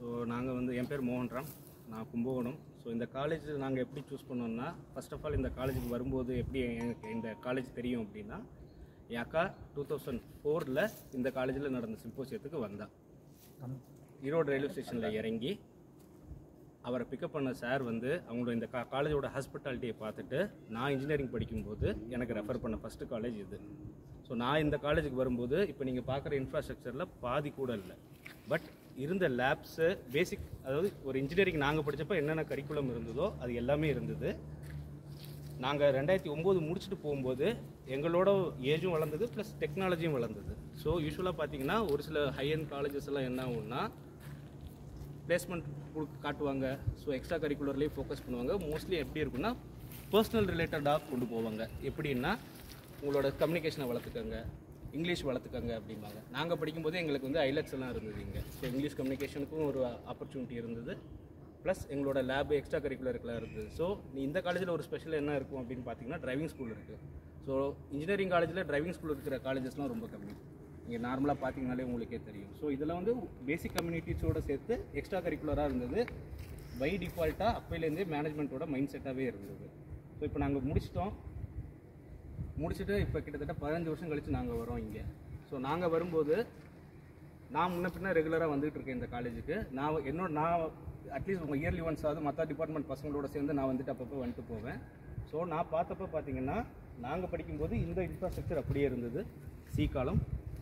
so நாங்கள் வந்து என் பேர் மோகன்ராம் நான் கும்பகோணம் ஸோ இந்த காலேஜ் நாங்கள் எப்படி சூஸ் பண்ணோம்னா ஃபர்ஸ்ட் ஆஃப் ஆல் இந்த காலேஜுக்கு வரும்போது எப்படி எனக்கு இந்த காலேஜ் தெரியும் அப்படின்னா என் அக்கா டூ தௌசண்ட் ஃபோரில் இந்த காலேஜில் நடந்த சிம்போசியத்துக்கு வந்தா ஈரோடு ரயில்வே ஸ்டேஷனில் இறங்கி அவரை பிக்கப் பண்ண சார் வந்து அவங்களோட இந்த கா காலேஜோட ஹாஸ்பிட்டாலிட்டியை பார்த்துட்டு நான் இன்ஜினியரிங் படிக்கும்போது எனக்கு ரெஃபர் பண்ண ஃபஸ்ட்டு காலேஜ் இது ஸோ நான் இந்த காலேஜுக்கு வரும்போது இப்போ நீங்கள் பார்க்குற இன்ஃப்ராஸ்ட்ரக்சரில் பாதி கூட இல்லை பட் இருந்த லேப்ஸு பேசிக் அதாவது ஒரு இன்ஜினியரிங் நாங்கள் படித்தப்போ என்னென்ன கரிக்குலம் இருந்ததோ அது எல்லாமே இருந்தது நாங்கள் ரெண்டாயிரத்தி ஒம்பது முடிச்சுட்டு போகும்போது எங்களோட ஏஜும் வளர்ந்தது ப்ளஸ் டெக்னாலஜியும் வளர்ந்தது ஸோ யூஸ்வலாக பார்த்தீங்கன்னா ஒரு சில ஹையன் காலேஜஸ் எல்லாம் என்ன ஆகும்னா பிளேஸ்மெண்ட் காட்டுவாங்க ஸோ எக்ஸ்ட்ரா கரிக்குலர்லேயே ஃபோக்கஸ் பண்ணுவாங்க மோஸ்ட்லி எப்படி இருக்குன்னா பர்சனல் ரிலேட்டடாக கொண்டு போவாங்க எப்படின்னா உங்களோட கம்யூனிகேஷனை வளர்த்துக்கங்க இங்கிலீஷ் வளர்த்துக்கங்க அப்படிம்பாங்க நாங்கள் படிக்கும்போது எங்களுக்கு வந்து ஐலட்ஸ் எல்லாம் இருந்தது இங்கே ஸோ இங்கிலீஷ் கம்யூனிகேஷனுக்கும் ஒரு ஆப்பர்ச்சுனிட்டி இருந்தது ப்ளஸ் எங்களோட லேப் எக்ஸ்ட்ரா கரிக்குலருக்குலாம் இருக்குது ஸோ நீ இந்த காலேஜில் ஒரு ஸ்பெஷல் என்ன இருக்கும் அப்படின்னு பார்த்தீங்கன்னா டிரைவிங் ஸ்கூல் இருக்குது ஸோ இன்ஜினியரிங் காலேஜில் டிரைவிங் ஸ்கூல் இருக்கிற காலேஜஸ்லாம் ரொம்ப கம்மி இங்கே நார்மலாக பார்த்தீங்கனாலே உங்களுக்கே தெரியும் ஸோ இதில் வந்து பேசிக் கம்யூனிட்டிஸோட சேர்த்து எக்ஸ்ட்ரா கரிக்குலராக இருந்தது பை டிஃபால்ட்டாக அப்பையிலேருந்தே மேனேஜ்மெண்ட்டோட மைண்ட் செட்டாகவே இருந்தது ஸோ இப்போ நாங்கள் முடிச்சிட்டோம் முடிச்சுட்டு இப்போ கிட்டத்தட்ட பதினஞ்சு வருஷம் கழித்து நாங்கள் வரோம் இங்கே ஸோ நாங்கள் வரும்போது நான் முன்ன பின்ன ரெகுலராக வந்துட்டு இருக்கேன் இந்த காலேஜுக்கு நான் என்னோட நான் அட்லீஸ்ட் உங்கள் இயர்லி ஒன்ஸ் ஆகுது மற்ற டிபார்ட்மெண்ட் பசங்களோட சேர்ந்து நான் வந்துட்டு அப்பப்போ வந்துட்டு போவேன் ஸோ நான் பார்த்தப்ப பார்த்தீங்கன்னா நாங்கள் படிக்கும்போது இந்த இன்ஃப்ராஸ்ட்ரக்சர் அப்படியே இருந்தது சி காலம்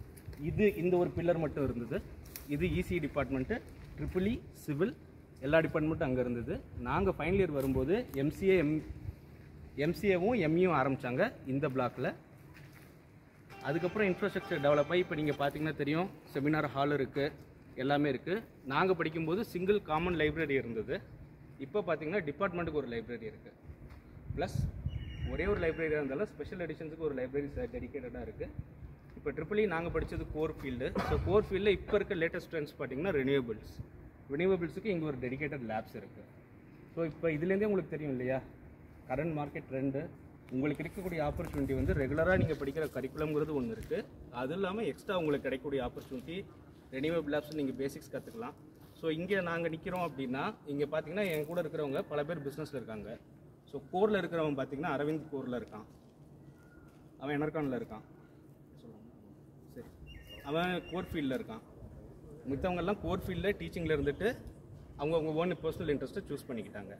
இது இந்த ஒரு பில்லர் மட்டும் இருந்தது இது இசி டிபார்ட்மெண்ட்டு ட்ரிபிளி சிவில் எல்லா டிபார்ட்மெண்ட்டும் அங்கே இருந்தது நாங்கள் ஃபைனல் இயர் வரும்போது எம்சிஏ எம் எம்சிஏவும் எம்இயும் ஆரம்பித்தாங்க இந்த பிளாக்கில் அதுக்கப்புறம் இன்ஃப்ராஸ்ட்ரக்சர் டெவலப் ஆகி இப்போ நீங்கள் பார்த்தீங்கன்னா தெரியும் செமினார் ஹால் இருக்குது எல்லாமே இருக்குது நாங்கள் படிக்கும்போது சிங்கிள் காமன் லைப்ரரி இருந்தது இப்போ பார்த்தீங்கன்னா டிபார்ட்மெண்ட்டுக்கு ஒரு லைப்ரரி இருக்குது ப்ளஸ் ஒரே ஒரு லைப்ரரியாக இருந்தாலும் ஸ்பெஷல் எடிஷன்ஸுக்கு ஒரு லைப்ரரி டெடிக்கேட்டடாக இருக்குது இப்போ ட்ரிபிளி நாங்கள் படித்தது கோர் ஃபீல்டு ஸோ கோர் ஃபீல்டில் இப்போ இருக்க லேட்டஸ்ட் ட்ரெண்ட்ஸ் பார்த்தீங்கன்னா ரினியூவபிள்ஸ் ரினியூவபிள்ஸுக்கு இங்கே ஒரு டெடிகேட்டட் லேப்ஸ் இருக்குது ஸோ இப்போ இதுலேருந்தே உங்களுக்கு தெரியும் இல்லையா கரண்ட் மார்க்கெட் ட்ரெண்டு உங்களுக்கு இருக்கக்கூடிய ஆப்பர்ச்சுனிட்டி வந்து ரெகுலராக நீங்கள் படிக்கிற கரிக்குலம்ங்கிறது ஒன்று இருக்குது அது இல்லாமல் எக்ஸ்ட்ரா உங்களுக்கு கிடைக்கக்கூடிய ஆப்பர்ச்சுனிட்டி ரெனியூவபிள் லேப்ஸ் நீங்கள் பேசிக்ஸ் கற்றுக்கலாம் ஸோ இங்கே நாங்கள் நிற்கிறோம் அப்படின்னா இங்கே பார்த்தீங்கன்னா என் கூட இருக்கிறவங்க பல பேர் பிஸ்னஸில் இருக்காங்க ஸோ கோரில் இருக்கிறவன் பார்த்தீங்கன்னா அரவிந்த் கோரில் இருக்கான் அவன் எனர்கானில் இருக்கான் சரி அவன் கோர் ஃபீல்டில் இருக்கான் மித்தவங்கெல்லாம் கோர் ஃபீல்டில் டீச்சிங்கில் இருந்துட்டு அவங்கவுங்க ஓன் பர்சனல் இன்ட்ரெஸ்ட்டை சூஸ் பண்ணிக்கிட்டாங்க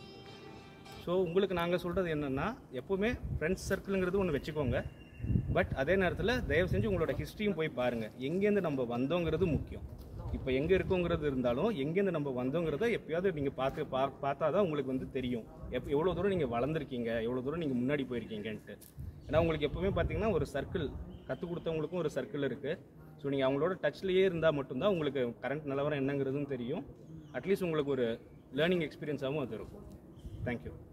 ஸோ உங்களுக்கு நாங்கள் சொல்கிறது என்னென்னா எப்போவுமே ஃப்ரெண்ட்ஸ் சர்க்கிளுங்கிறது ஒன்று வச்சுக்கோங்க பட் அதே நேரத்தில் தயவு செஞ்சு உங்களோட ஹிஸ்ட்ரியும் போய் பாருங்கள் எங்கேருந்து நம்ம வந்தோங்கிறது முக்கியம் இப்போ எங்கே இருக்கோங்கிறது இருந்தாலும் எங்கேருந்து நம்ம வந்தோங்கிறத எப்பயாவது நீங்கள் பார்த்து பா பார்த்தா தான் உங்களுக்கு வந்து தெரியும் எப் எவ்வளோ தூரம் நீங்கள் வளர்ந்துருக்கீங்க எவ்வளோ தூரம் நீங்கள் முன்னாடி போயிருக்கீங்கன்ட்டு ஏன்னா உங்களுக்கு எப்போவுமே பார்த்தீங்கன்னா ஒரு சர்க்கிள் கற்றுக் கொடுத்தவங்களுக்கும் ஒரு சர்க்கிள் இருக்குது ஸோ நீங்கள் அவங்களோட டச்லேயே இருந்தால் மட்டும்தான் உங்களுக்கு கரண்ட் நிலவரம் என்னங்கிறதும் தெரியும் அட்லீஸ்ட் உங்களுக்கு ஒரு லேர்னிங் எக்ஸ்பீரியன்ஸாகவும் அது இருக்கும் தேங்க்யூ